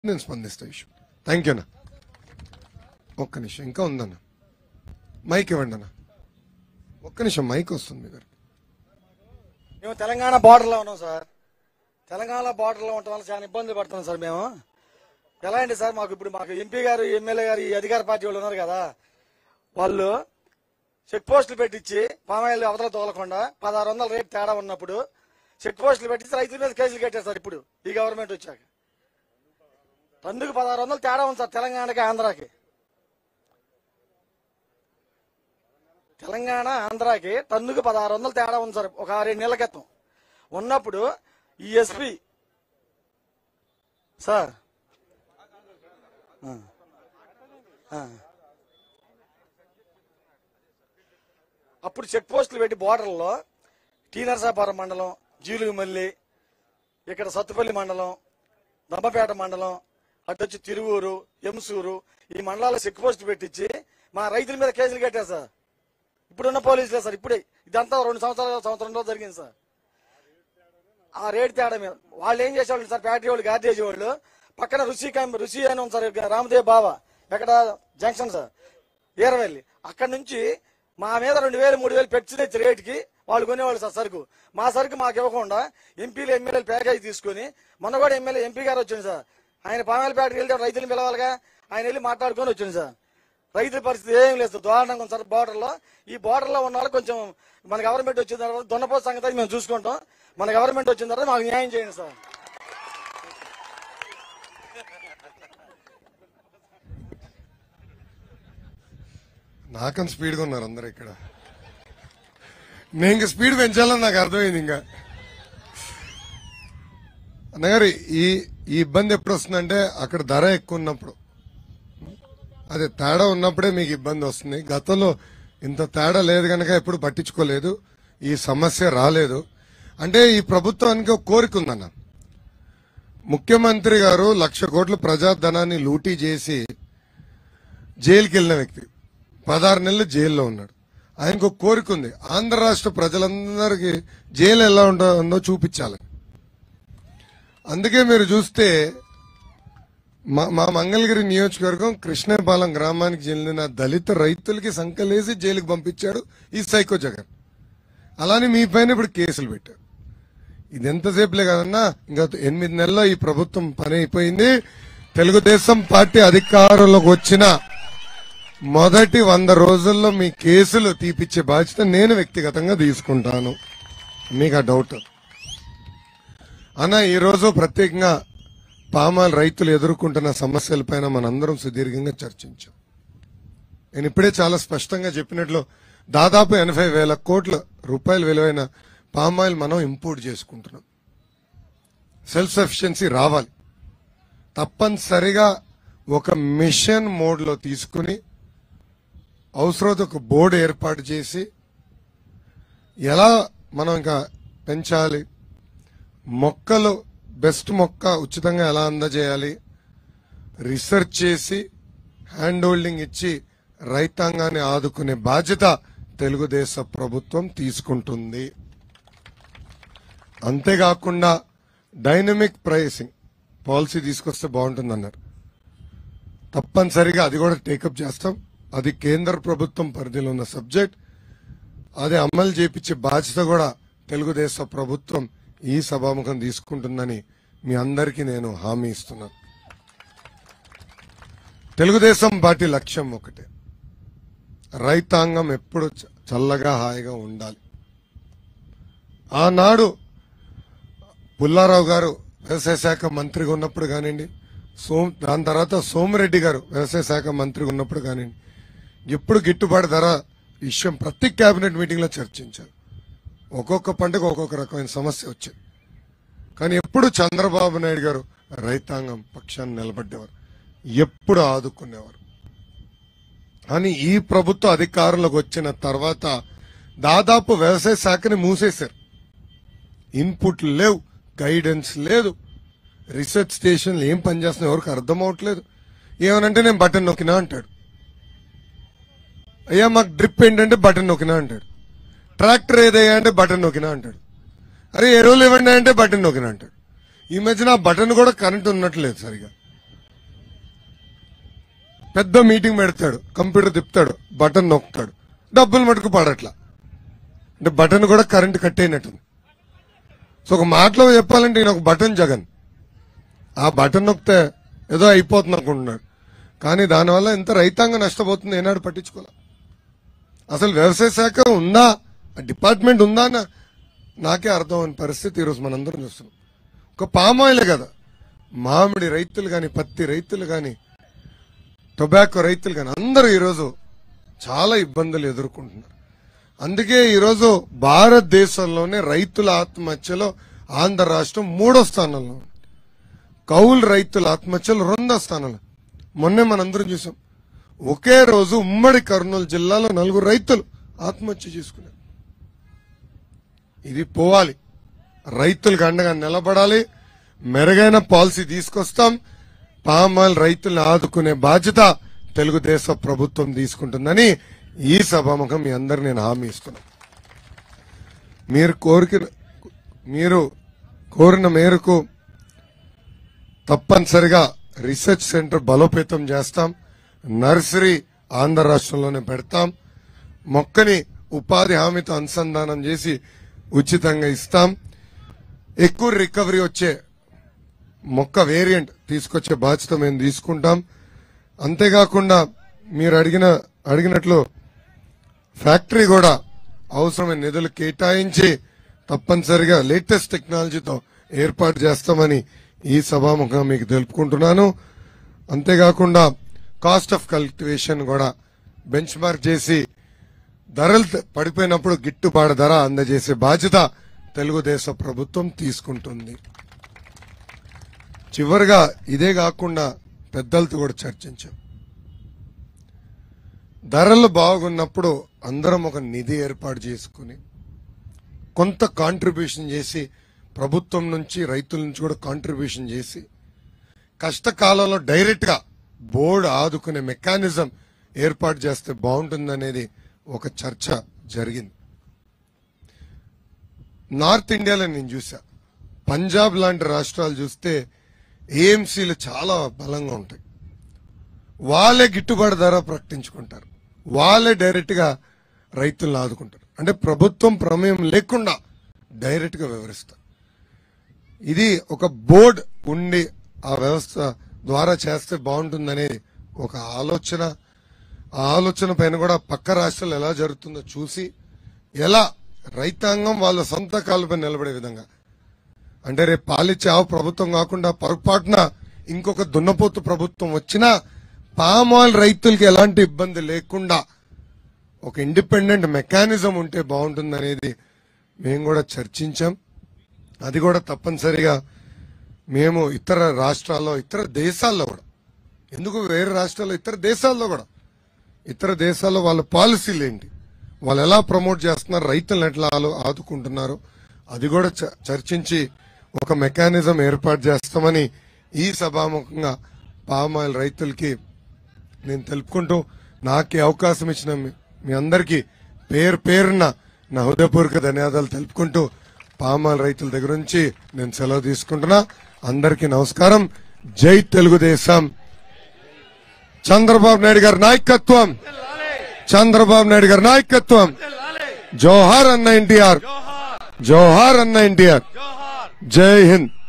నేను స్పందిస్తా issue thank you అన్న ఒక్క నిమిషం ఇంకా ఉందన్న మైక్ ఇవ్వండి అన్న ఒక్క నిమిషం మైక్ వస్తుంది మీ దగ్గర మేము తెలంగాణ బార్డర్లో ఉన్నాం సార్ తెలంగాణ బార్డర్లో ఉండటం వల్ల చాలా ఇబ్బంది పడుతున్నాం సార్ మేము ఎలా అండి సార్ మాకు ఇప్పుడు మాకు ఎంపీ గారు ఎమ్మెల్యే గారు ఈ అధికార పార్టీ వాళ్ళు ఉన్నారు కదా వాళ్ళు చెక్ పోస్టులు పెట్టించి పామాయిల్ అవతల తోలకుండా పదహారు వందల రేట్ తేడా ఉన్నప్పుడు చెక్ పోస్టులు పెట్టించి రైతుల మీద కేసులు కట్టారు సార్ ఇప్పుడు ఈ గవర్నమెంట్ వచ్చాక టన్నుకు పదహారు వందలు తేడా ఉంది సార్ తెలంగాణకి ఆంధ్రాకి తెలంగాణ ఆంధ్రాకి టన్నుకు పదహారు వందలు తేడా ఉంది సార్ ఒక రెండు నెలల క్రితం ఉన్నప్పుడు ఈ ఎస్పీ సార్ ఆ. ఆ. అప్పుడు చెక్ పోస్టులు పెట్టి బోర్డర్లో టీ నరసాపురం మండలం జీలుగుమల్లి ఇక్కడ సత్తుపల్లి మండలం దమ్మపేట మండలం అటు వచ్చి తిరువూరు ఎంసూరు ఈ మండలాల్లో చెక్ పోస్ట్ పెట్టించి మా రైతుల మీద కేసులు కట్టారు సార్ ఇప్పుడున్న పోలీసులే సార్ ఇప్పుడే ఇదంతా రెండు సంవత్సరాలు సంవత్సరంలో జరిగింది సార్ ఆ రేట్ తేడా మీద వాళ్ళు ఏం చేసేవాళ్ళు సార్ ఫ్యాక్టరీ వాళ్ళు గార్డేజ్ వాళ్ళు పక్కన రుచి కం- రుచి అని ఉంది సార్ ఇక్కడ రామదేవ్ బాబా ఎక్కడ జంక్షన్ సార్ ఈరవెల్లి అక్కడ నుంచి మా మీద రెండు వేలు మూడు వేలు పెట్టి తెచ్చి రేటుకి వాళ్ళు కొనేవాళ్ళు సార్ సరుకు మా సరుకు మాకు ఇవ్వకుండా ఎంపీలు ఎమ్మెల్యేలు ప్యాకేజ్ తీసుకుని మొన్న కూడా ఎమ్మెల్యే ఎంపీ గారు వచ్చింది సార్ ఆయన పామాయిల్ ఫ్యాక్టరీకి వెళ్తే రైతులు పిలవాలిగా ఆయన వెళ్ళి మాట్లాడుకొని వచ్చింది సార్ రైతుల పరిస్థితి ఏం లేదు సార్ దారుణంగా ఉంది సార్ border లో ఈ border లో ఉన్న వాళ్ళు కొంచెం మన గవర్నమెంట్ వచ్చిన తర్వాత దున్నపోతు సంగతి అయితే మేము చూసుకుంటాం మన గవర్నమెంట్ వచ్చిన తర్వాత మాకు న్యాయం చేయండి సార్ నాకని స్పీడ్గా ఉన్నారు అందరు ఇక్కడ నేను ఇంకా స్పీడ్ పెంచాలని నాకు అర్థమైంది ఇంకా అన్నగారు ఈ ఈ ఇబ్బంది ఎప్పుడు వస్తుందంటే అక్కడ ధర ఎక్కువ ఉన్నప్పుడు అదే తేడా ఉన్నప్పుడే మీకు ఇబ్బంది వస్తుంది గతంలో ఇంత తేడా లేదు కనుక ఎప్పుడు పట్టించుకోలేదు ఈ సమస్య రాలేదు అంటే ఈ ప్రభుత్వానికి ఒక కోరిక ఉందన్న ముఖ్యమంత్రి గారు లక్ష కోట్ల ప్రజాధనాన్ని లూటీ చేసి జైలుకి వెళ్ళిన వ్యక్తి పదహారు నెలలు జైల్లో ఉన్నాడు ఆయనకు ఒక కోరిక ఉంది ఆంధ్ర రాష్ట్ర ప్రజలందరికీ జైలు ఎలా ఉంటుందో చూపించాలి అందుకే మీరు చూస్తే మా మా మంగళగిరి నియోజకవర్గం కృష్ణపాలెం గ్రామానికి చెందిన దళిత రైతులకి సంకలేసి జైలుకి పంపించాడు ఈ సైకో జగన్ అలానే మీ పైన ఇప్పుడు కేసులు పెట్టారు ఇది ఎంతసేపులే కదన్నా ఇంకా ఎనిమిది నెలల్లో ఈ ప్రభుత్వం పని అయిపోయింది తెలుగుదేశం పార్టీ అధికారంలోకి వచ్చిన మొదటి వంద రోజుల్లో మీ కేసులు తీపిచ్చే బాధ్యత నేను వ్యక్తిగతంగా తీసుకుంటాను మీకు ఆ డౌట్ అన్న ఈరోజు ప్రత్యేకంగా పామాల్ రైతులు ఎదుర్కొంటున్న సమస్యలపైన మనందరం సుదీర్ఘంగా చర్చించాం నేను ఇప్పుడే చాలా స్పష్టంగా చెప్పినట్లు దాదాపు ఎనభై వేల కోట్ల రూపాయల విలువైన పామాయిల్ మనం ఇంపోర్ట్ చేసుకుంటున్నాం సెల్ఫ్ సఫిషియన్సీ రావాలి తప్పనిసరిగా ఒక మిషన్ మోడ్లో తీసుకుని అవసరమైతే ఒక బోర్డు ఏర్పాటు చేసి ఎలా మనం ఇంకా పెంచాలి మొక్కలు బెస్ట్ మొక్క ఉచితంగా ఎలా అందజేయాలి రీసెర్చ్ చేసి హ్యాండ్ హోల్డింగ్ ఇచ్చి రైతాంగాన్ని ఆదుకునే బాధ్యత తెలుగుదేశ ప్రభుత్వం తీసుకుంటుంది అంతేకాకుండా డైనమిక్ ప్రైసింగ్ పాలసీ తీసుకొస్తే బాగుంటుందన్నారు తప్పనిసరిగా అది కూడా టేకప్ చేస్తాం అది కేంద్ర ప్రభుత్వం పరిధిలో ఉన్న సబ్జెక్ట్ అది అమలు చేపించే బాధ్యత కూడా తెలుగుదేశం ప్రభుత్వం ఈ సభాముఖం తీసుకుంటుందని మీ అందరికీ నేను హామీ ఇస్తున్నాను తెలుగుదేశం పార్టీ లక్ష్యం ఒకటే రైతాంగం ఎప్పుడు చ- చల్లగా హాయిగా ఉండాలి ఆనాడు పుల్లారావు గారు వ్యవసాయ శాఖ మంత్రిగా ఉన్నప్పుడు కానివ్వండి సోమ్ దాని తర్వాత సోమిరెడ్డి గారు వ్యవసాయ శాఖ మంత్రిగా ఉన్నప్పుడు కానివ్వండి ఎప్పుడు గిట్టుబాటు ధర విషయం ప్రతి కేబినెట్ మీటింగ్ లో చర్చించారు ఒక్కొక్క పంటకు ఒక్కొక్క రకమైన సమస్య వచ్చేది కానీ ఎప్పుడు చంద్రబాబు నాయుడు గారు రైతాంగం పక్షాన్ని నిలబడ్డేవారు ఎప్పుడు ఆదుకునేవారు కానీ ఈ ప్రభుత్వ అధికారంలోకి వచ్చిన తర్వాత దాదాపు వ్యవసాయ శాఖని మూసేశారు ఇన్పుట్లు లేవు గైడెన్స్ లేదు రీసెర్చ్ స్టేషన్లు ఏం పనిచేస్తున్నాయి ఎవరికి అర్థం అవట్లేదు ఏమనంటే నేను బటన్ నొక్కినా అంటాడు అయ్యా మాకు డ్రిప్ ఏంటంటే బటన్ నొక్కినా అంటాడు ట్రాక్టర్ ఏదయ్యా అంటే బటన్ నొక్కినా అంటాడు అరే ఎరువులు ఇవ్వండి అంటే బటన్ నొక్కినా అంటాడు ఈ మధ్యన ఆ బటన్ కూడా కరెంట్ ఉన్నట్లేదు సరిగా పెద్ద మీటింగ్ పెడతాడు కంప్యూటర్ తిప్పుతాడు బటన్ నొక్కుతాడు డబ్బులు మటుకు పడట్లా అంటే బటన్ కూడా కరెంట్ కట్ అయినట్టుంది సో ఒక మాటలో చెప్పాలంటే ఈయన ఒక బటన్ జగన్ ఆ బటన్ నొక్కితే ఏదో అయిపోతుంది అనుకుంటున్నాడు కానీ దానివల్ల ఎంత రైతాంగం నష్టపోతుంది ఏనాడు పట్టించుకోలే అసలు వ్యవసాయ శాఖ ఉందా ఆ డిపార్ట్మెంట్ ఉందా అన్న నాకే అర్థం అనే పరిస్థితి ఈరోజు మనందరం చూస్తున్నాం ఒక పామాయిలే కదా మామిడి రైతులు కానీ పత్తి రైతులు కానీ టొబాకో రైతులు కానీ అందరూ ఈరోజు చాలా ఇబ్బందులు ఎదుర్కొంటున్నారు అందుకే ఈరోజు భారతదేశంలోనే రైతుల ఆత్మహత్యలో ఆంధ్ర రాష్ట్రం మూడో స్థానంలో ఉంది కౌలు రైతుల ఆత్మహత్యలు రెండో స్థానంలో మొన్నే మనందరం చూసాం ఒకే రోజు ఉమ్మడి కర్నూలు జిల్లాలో నలుగురు రైతులు ఆత్మహత్య చేసుకున్నారు ఇది పోవాలి రైతులకు అండగా నిలబడాలి మెరుగైన పాలసీ తీసుకొస్తాం పామాయిల్ రైతుల్ని ఆదుకునే బాధ్యత తెలుగుదేశం ప్రభుత్వం తీసుకుంటుందని ఈ సభాముఖం మీ అందరు నేను హామీ ఇస్తున్నాను మీరు కోరిక మీరు కోరిన మేరకు తప్పనిసరిగా రీసెర్చ్ సెంటర్ బలోపేతం చేస్తాం నర్సరీ ఆంధ్ర రాష్ట్రంలోనే పెడతాం మొక్కని ఉపాధి హామీతో అనుసంధానం చేసి ఉచితంగా ఇస్తాం ఎక్కువ రికవరీ వచ్చే మొక్క వేరియంట్ తీసుకొచ్చే బాధ్యత మేము తీసుకుంటాం అంతేకాకుండా మీరు అడిగిన అడిగినట్లు ఫ్యాక్టరీ కూడా అవసరమైన నిధులు కేటాయించి తప్పనిసరిగా లేటెస్ట్ టెక్నాలజీతో ఏర్పాటు చేస్తామని ఈ సభాముఖంగా మీకు తెలుపుకుంటున్నాను అంతేకాకుండా కాస్ట్ ఆఫ్ కల్టివేషన్ కూడా బెంచ్ మార్క్ చేసి ధరలు త- పడిపోయినప్పుడు గిట్టుబాటు ధర అందజేసే బాధ్యత తెలుగుదేశం ప్రభుత్వం తీసుకుంటుంది చివరిగా ఇదే కాకుండా పెద్దలతో కూడా చర్చించాం ధరలు బాగున్నప్పుడు అందరం ఒక నిధి ఏర్పాటు చేసుకుని కొంత కాంట్రిబ్యూషన్ చేసి ప్రభుత్వం నుంచి రైతుల నుంచి కూడా కాంట్రిబ్యూషన్ చేసి కష్టకాలంలో డైరెక్ట్ గా బోర్డు ఆదుకునే మెకానిజం ఏర్పాటు చేస్తే బాగుంటుందనేది ఒక చర్చ జరిగింది నార్త్ ఇండియాలో నేను చూసా పంజాబ్ లాంటి రాష్ట్రాలు చూస్తే ఏఎంసీలు చాలా బలంగా ఉంటాయి వాళ్ళే గిట్టుబాటు ధర ప్రకటించుకుంటారు వాళ్ళే డైరెక్ట్ గా రైతులను ఆదుకుంటారు అంటే ప్రభుత్వం ప్రమేయం లేకుండా డైరెక్ట్ గా వివరిస్తారు ఇది ఒక బోర్డ్ ఉండి ఆ వ్యవస్థ ద్వారా చేస్తే బాగుంటుందనేది ఒక ఆలోచన ఆ ఆలోచన పైన కూడా పక్క రాష్ట్రాలు ఎలా జరుగుతుందో చూసి ఎలా రైతాంగం వాళ్ళ సొంత కాళ్ళపై నిలబడే విధంగా అంటే రేపు పాలిచ్చే ఆవు ప్రభుత్వం కాకుండా పొరపాటున ఇంకొక దున్నపోతు ప్రభుత్వం వచ్చినా పామాయిల్ రైతులకి ఎలాంటి ఇబ్బంది లేకుండా ఒక ఇండిపెండెంట్ మెకానిజం ఉంటే బాగుంటుందనేది మేము కూడా చర్చించాం అది కూడా తప్పనిసరిగా మేము ఇతర రాష్ట్రాల్లో ఇతర దేశాల్లో కూడా ఎందుకు వేరే రాష్ట్రాల్లో ఇతర దేశాల్లో కూడా ఇతర దేశాల్లో వాళ్ళ పాలసీలు ఏంటి వాళ్ళు ఎలా ప్రమోట్ చేస్తున్నారు రైతులను ఎట్లా ఆలు- ఆదుకుంటున్నారు అది కూడా చ- చర్చించి ఒక మెకానిజం ఏర్పాటు చేస్తామని ఈ సభాముఖంగా పామాయిల్ రైతులకి నేను తెలుపుకుంటూ నాకు ఈ అవకాశం ఇచ్చిన మీ- మీ అందరికీ పేరు పేరున నా హృదయపూర్వక ధన్యవాదాలు తెలుపుకుంటూ పామాయిల్ రైతుల దగ్గర నుంచి నేను సెలవు తీసుకుంటున్నా అందరికీ నమస్కారం జై తెలుగుదేశం చంద్రబాబు నాయుడు గారి నాయకత్వం చంద్రబాబు నాయుడు గారి నాయకత్వం జోహార్ అన్న ఎన్టీఆర్ జోహార్ అన్న ఎన్టీఆర్ జై హింద్